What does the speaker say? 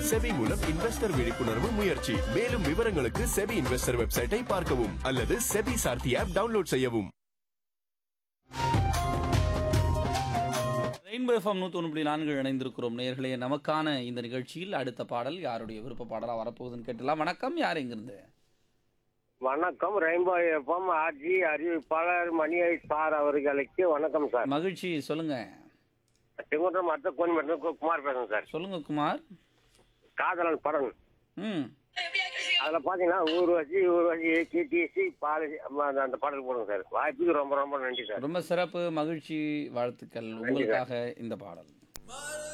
SEBI மூலம் investor விழிப்புணர்வு முயற்சி மேலும் விவரங்களுக்கு செபி இன்வெஸ்டர் வெப்சைட்டை பார்க்கவும் அல்லது செபி சார்த்தி ஆப் டவுன்லோட் செய்யவும் ரெயின்போ எஃப்எம் நூற்றி ஒன்று புள்ளி நான்கு இணைந்திருக்கிறோம் நேர்களே நமக்கான இந்த நிகழ்ச்சியில் அடுத்த பாடல் யாருடைய விருப்ப பாடலாக வரப்போகுதுன்னு கேட்டலாம் வணக்கம் யார் எங்கிருந்து வணக்கம் ரெயின்போ எஃப்எம் ஆர்ஜி அறிவிப்பாளர் மணியை சார் அவர்களுக்கு வணக்கம் சார் மகிழ்ச்சி சொல்லுங்க செங்குன்றம் அடுத்த கோயம்பேடு குமார் பேசுறேன் சார் சொல்லுங்க குமார் காதலன் படம் ம் அதுல பாத்தீங்கன்னா ஊர்வசி ஊர்வசி டிடிசி பாலிசி அந்த அந்த பாடல் போடுங்க சார் வாய்ப்புக்கு ரொம்ப ரொம்ப நன்றி சார் ரொம்ப சிறப்பு மகிழ்ச்சி வாழ்த்துக்கள் உங்களுக்காக இந்த பாடல்